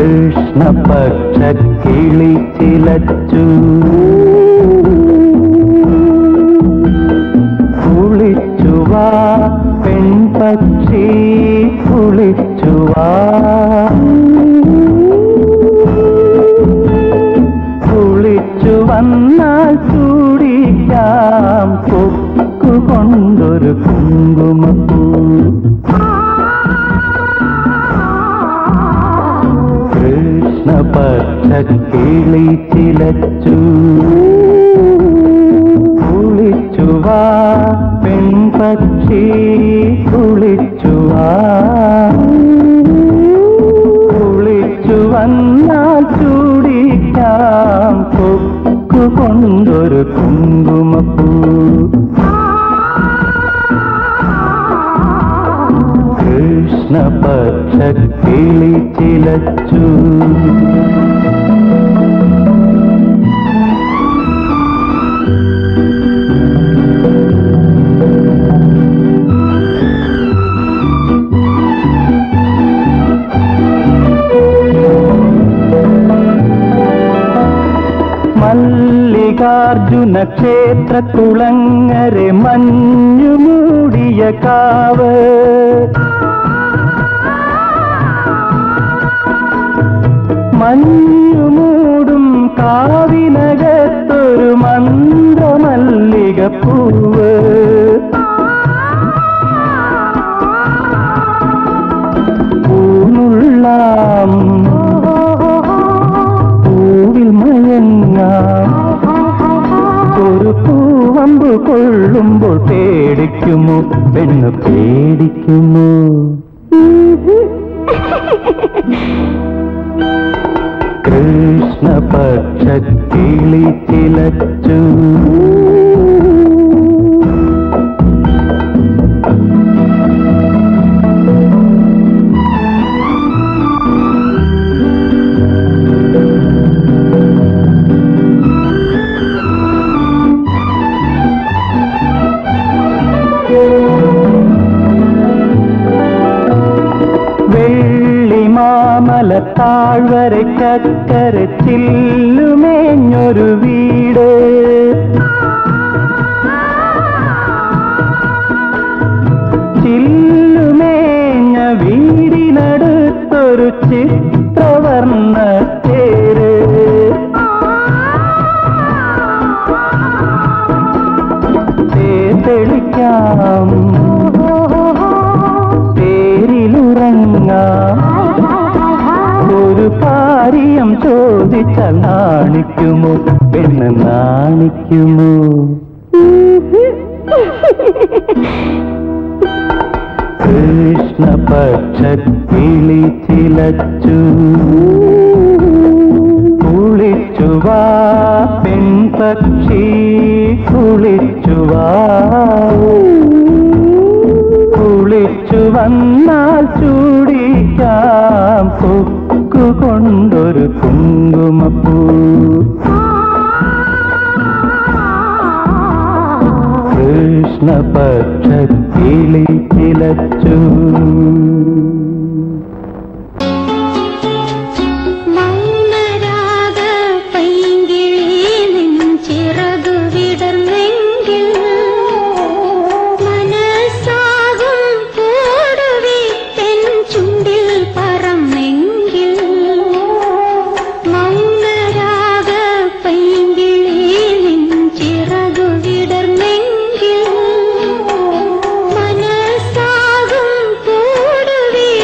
കൃഷ്ണപക്ഷ കിളി ചിലച്ചു കുളിച്ചുവാ പെൺപക്ഷി കുളിച്ചുവാ കുളിച്ചു വന്നാൽ ചൂടിക്കാം കൊക്കൊണ്ടൊരു കുങ്കുമപ്പൂ കൃഷ്ണപക്ഷ കിളി ചിലച്ചു കുളിച്ചുവാ പെൺപക്ഷി കുളിച്ചുവാ കുളിച്ചു വന്നാൽ ചൂടിക്കാം കൊക്കൊണ്ടൊരു കുങ്കുമപ്പൂ കൃഷ്ണപക്ഷ കിളി ചിലച്ചു മല്ലികാർജുന ക്ഷേത്ര കുളങ്ങരെ മഞ്ഞുമൂടിയ കാവ് മഞ്ഞുമൂടും കാവിനകത്തൊരു മന്ത്രമല്ലിക പൂവ് പൂനുള്ളാം പൂവിൽ മയങ്ങാം ഒരു പൂവമ്പ് കൊള്ളുമ്പോൾ പേടിക്കുമോ പെണ്ണ് പേടിക്കുമോ കൃഷ്ണപക്ഷ കിളി ചിലച്ചു വെള്ളിമാമല താഴ്വരക്കര ചില്ലുമേഞ്ഞൊരു വീട് ചില്ലുമേഞ്ഞ വീടിനടുത്തൊരു ചിത്രവർണ്ണ തേര് തെളിക്കാം പേരിലുറങ്ങാം ഒരു കാര്യം ചോദിച്ചാൽ നാണിക്കുമോ പെണ്ണ് നാണിക്കുമോ കൃഷ്ണപക്ഷ കിളി ചിലച്ചു കുളിച്ചുവാ പെൺപക്ഷി കുളിച്ചുവാ കുളിച്ചു വന്നാൽ ചൂടിക്കാം കൊക്കൊണ്ടൊരു കുങ്കുമപ്പൂ കൃഷ്ണപക്ഷ കിളി ചിലച്ചു മൗനരാഗ പൈങ്കിളി ചിറകു വിടർന്നെങ്കിൽ മനസ്സാകും കൂടുവിട്ടെൻ ചുണ്ടിൽ പറന്നെങ്കിൽ മൗനരാഗ പൈങ്കിളി ചിറകു വിടർന്നെങ്കിൽ മനസ്സാകും കൂടുവിട്ടെൻ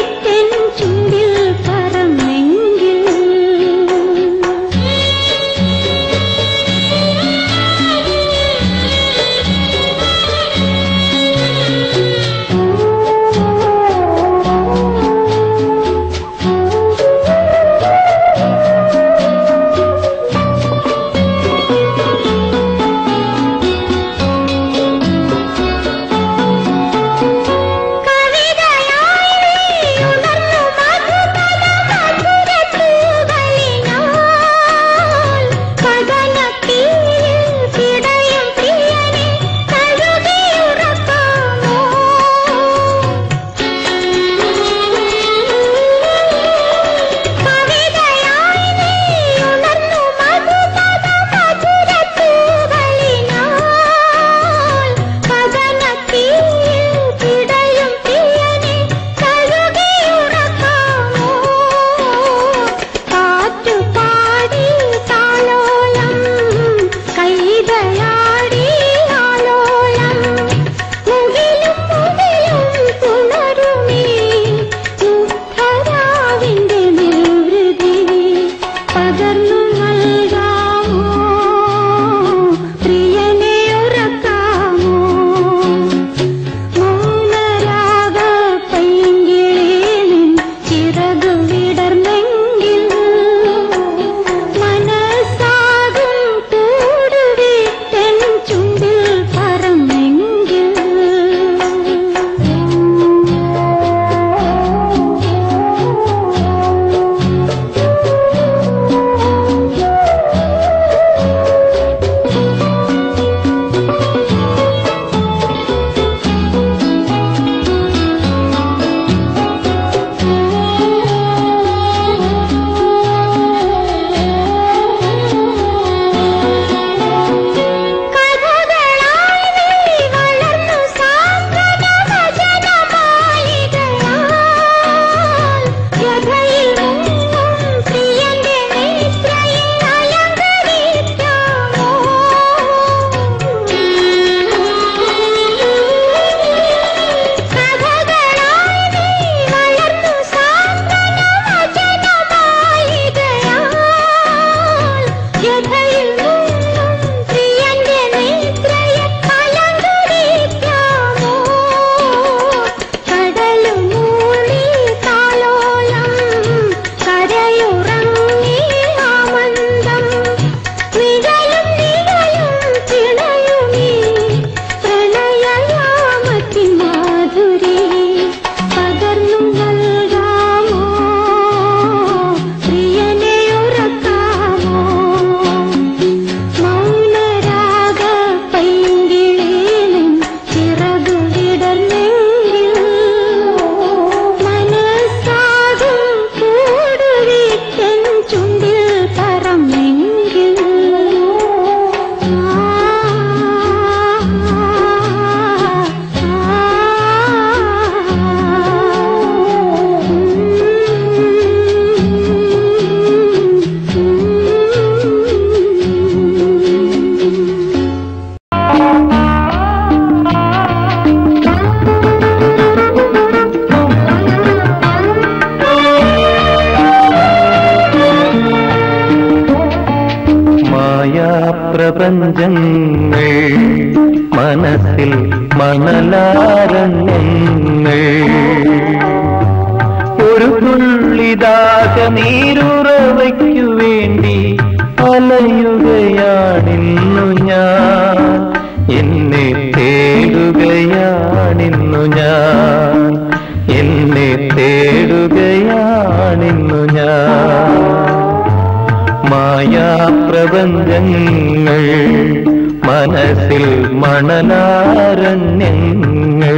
പ്രപഞ്ചങ്ങൾ മനസ്സിൽ മണലാരണ്യങ്ങൾ ഒരു തുള്ളിതാക നീരുറവയ്ക്കു വേണ്ടി അലയുകയാണിന്നു ഞാൻ എന്നെ തേടുകയാണിന്നു ഞാൻ എന്നെ തേടുകയാണിന്നു ഞാൻ മായാപ്രപഞ്ചങ്ങൾ മനസ്സിൽ മണലാരണ്യങ്ങൾ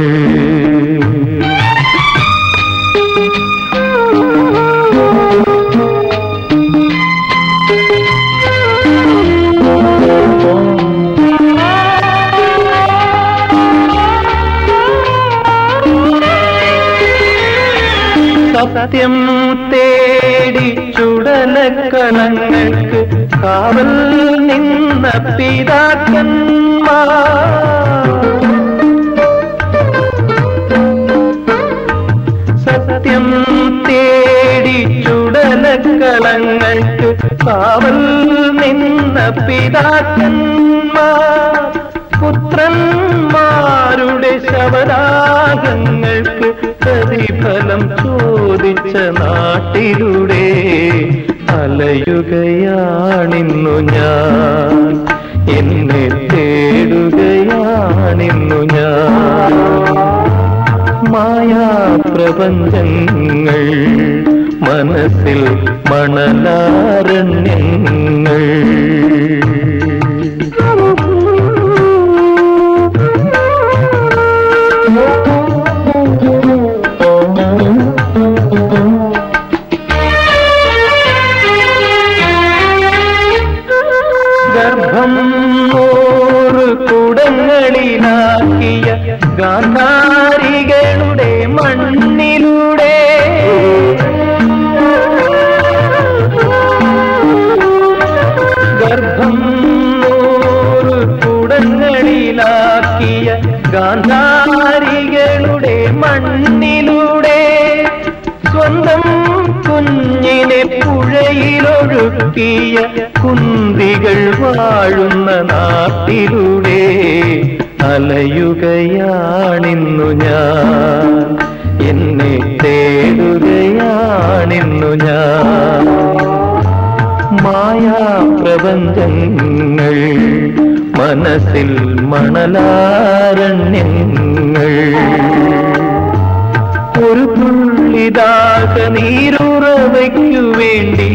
സത്യം തേടി ചുടലക്കണങ്ങൾക്ക് കാവൽ നിന്ന പിതാക്കന്മാർ സത്യം തേടി ചുടലക്കളങ്ങൾക്ക് കാവൽ നിന്ന പിതാക്കന്മാർ പുത്രന്മാരുടെ ശവരാഗങ്ങൾക്ക് പ്രതിഫലം ചോദിച്ച നാട്ടിലൂടെ അലയുകയാണിന്നു ഞാൻ എന്നെ തേടുകയാണിന്നു ഞാൻ മായാപ്രപഞ്ചങ്ങൾ മനസ്സിൽ മണലാരണ്യങ്ങൾ ഗർഭം നൂറ് കുടങ്ങളിലാക്കിയ ഗാന്ധാരികളുടെ മണ്ണിലൂടെ ഗർഭം നൂറ് കുടങ്ങളിലാക്കിയ ഗാന്ധാരികളുടെ മണ്ണിലൂടെ സ്വന്തം കുഞ്ഞിനെ പുഴയിലൊഴുക്കിയ കുന്തികൾ വാഴുന്ന നാട്ടിലൂടെ അലയുകയാണിന്നു ഞാൻ എന്നെ തേടുകയാണിന്നു ഞാൻ മായാപ്രപഞ്ചങ്ങൾ മനസ്സിൽ മണലാരണ്യങ്ങൾ ഒരു തുള്ളിതാക നീരുറവയ്ക്കു വേണ്ടി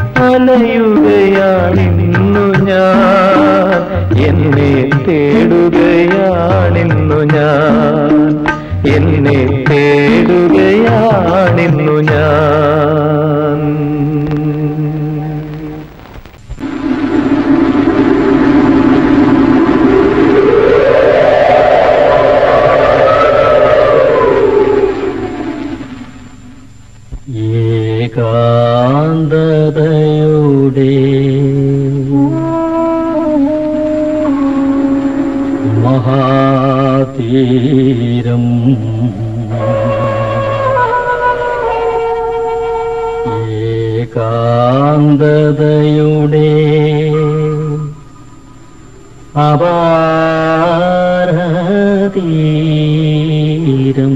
അലയുകയാണിന്നു ഞാൻ എന്നെ തേടുകയാണിന്നു ഞാൻ എന്നെ തേടുകയാണിന്നു ഞാൻ ഏകാന്തതയുടെ മഹാതീരം ഏകാന്തതയുടെ അപാരതീരം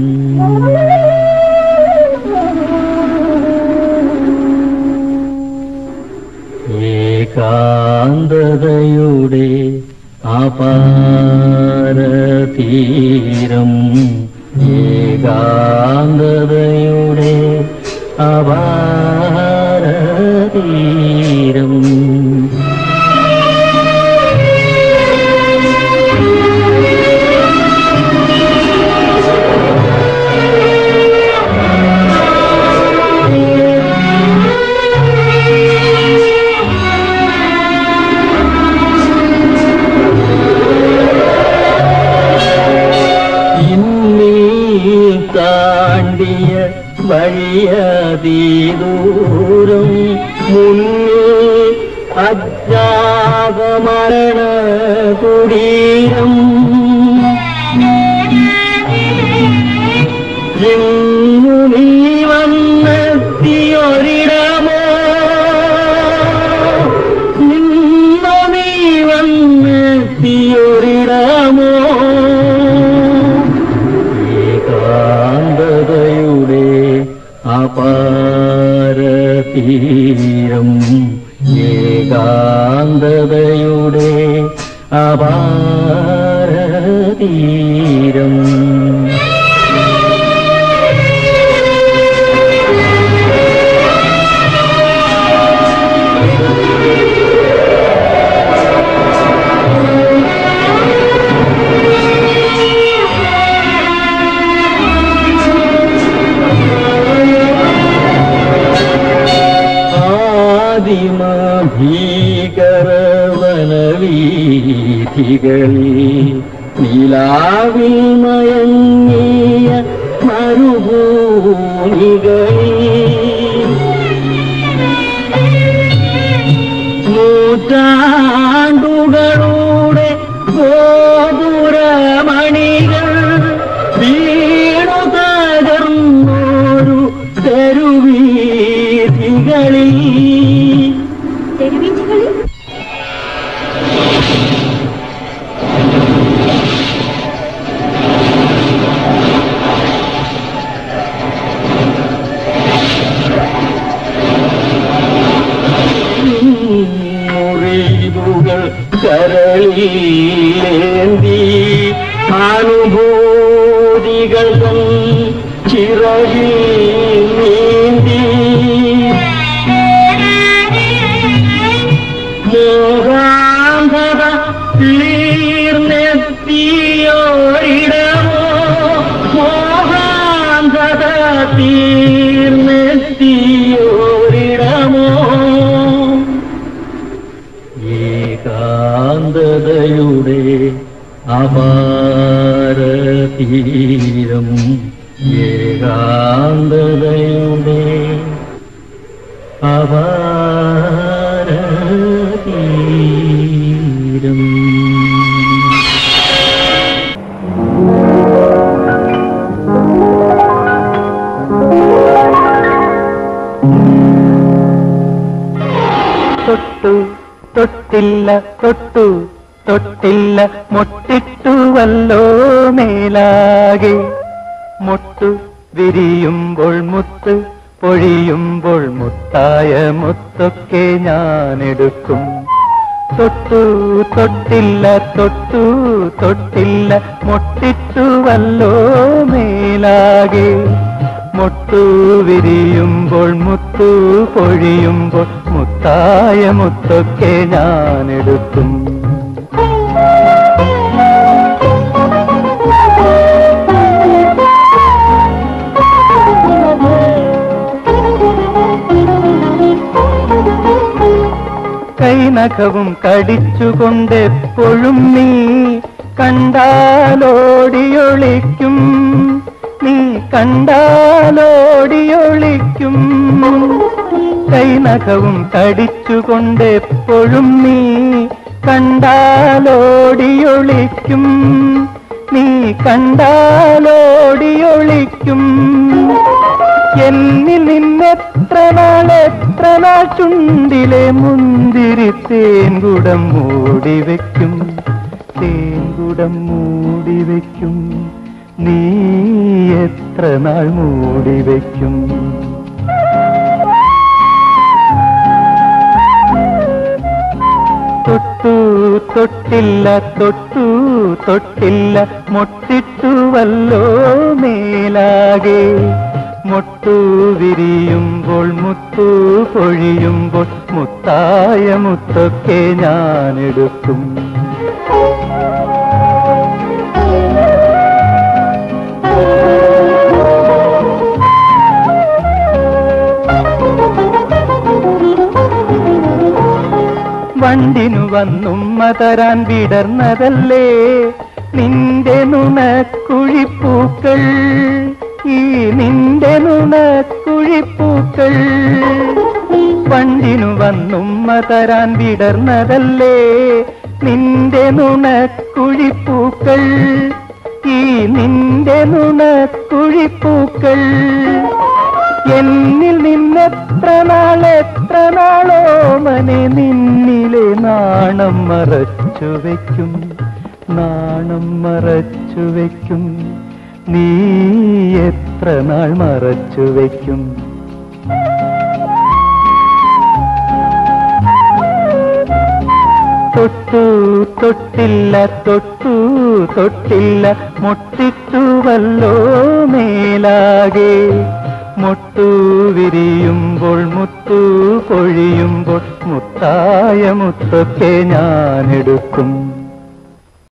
ഏകാന്തതയുടെ അപാരതീരം ഏകാന്തതയുടെ അപാരതീരം ഇന്നീ താണ്ടിയ വഴിയതീദൂരം മുന്നിൽ അജ്ഞാതമരണ കുടീരം ഇന്നു നീ വന്നെത്തിയൊരിടമോ ഇന്നു നീ വന്നെത്തിയൊരിടമോ തീർന്നെത്തിയൊരിടമോ ഏകാന്തതയുടെ അപാരതീരം ഏകാന്തതയുടെ അപാരതീരം ആദിമ ഭീകരവനവീഥികളിൽ നിലാവിൽ മയങ്ങിയ മരുഭൂമികളിൽ നൂറ്റാണ്ടുകളുടെ ഗോപുരമണികൾ വീണു തകർന്നൊരു തെരുവീഥികളിൽ തെരുവീഥികളിൽ മുറിവുകൾ കരളിലേന്തി അനുഭൂതികൾ തൻ ചിറകിൽ നീന്തി മോഹാന്ധത തീർന്നെത്തിയോരിടമോ മോഹാന്ധത തീർന്നെത്തിയോരിടമോ ഏകാന്തതയുടെ അപാരതീരം ഏകാന്തതയുടെ അപാരതീരം തൊട്ടു തൊട്ടില്ല തൊട്ടു തൊട്ടില്ല മൊട്ടിട്ടുവല്ലോ മേലാകെ മൊട്ടു വിരിയുമ്പോൾ മുത്ത് പൊഴിയുമ്പോൾ മുത്തായ മുത്തൊക്കെ ഞാനെടുക്കും തൊട്ടു തൊട്ടില്ല തൊട്ടു തൊട്ടില്ല മൊട്ടിട്ടുവല്ലോ മേലാകെ മുട്ടു വിരിയുമ്പോൾ മുത്തു പൊഴിയുമ്പോൾ മുത്തായ മുത്തൊക്കെ ഞാനെടുക്കും കൈനഖവും കടിച്ചുകൊണ്ടെപ്പോഴും നീ കണ്ടാലോടിയൊളിക്കും നീ കണ്ടാലോടിയൊളിക്കും കൈനഖവും കടിച്ചുകൊണ്ടെപ്പോഴും നീ കണ്ടാലോടിയൊളിക്കും നീ കണ്ടാലോടിയൊളിക്കും എന്നിൽ നിന്നെത്ര നാൾ എത്ര നാൾ ചുണ്ടിലെ മുന്തിരി തേൻകുടം മൂടി വെക്കും തേൻകുടം മൂടി വെക്കും നീ എത്ര നാൾ മൂടി വെക്കും തൊട്ടു തൊട്ടില്ല തൊട്ടു തൊട്ടില്ല മൊട്ടിട്ടുവല്ലോ മേലാകെ മൊട്ടു വിരിയുമ്പോൾ മുത്തു പൊഴിയുമ്പോൾ മുത്തായ മുത്തൊക്കെ ഞാനെടുക്കും വണ്ടിനു വന്നുമ്മ തരാൻ വിടർന്നതല്ലേ നിന്റെ നുണക്കുഴിപ്പൂക്കൾ ഈ നിന്റെ നുണക്കുഴിപ്പൂക്കൾ വണ്ടിനു വന്നുമ്മ തരാൻ വിടർന്നതല്ലേ നിന്റെ നുണക്കുഴിപ്പൂക്കൾ ഈ നിന്റെ നുണക്കുഴിപ്പൂക്കൾ എന്നിൽ നിന്നെത്ര നാൾ എത്ര നാളോ മനെ നിന്നിലെ നാണം മറച്ചു വയ്ക്കും നാണം മറച്ചു വയ്ക്കും നീ എത്ര നാൾ മറച്ചു വയ്ക്കും തൊട്ടു തൊട്ടില്ല തൊട്ടു തൊട്ടില്ല മുട്ടിട്ടുവല്ലോ മേലാകെ മുട്ടു വിരിയുമ്പോൾ മുത്തു പൊഴിയുമ്പോൾ മുത്തായ മുത്തൊക്കെ ഞാനെടുക്കും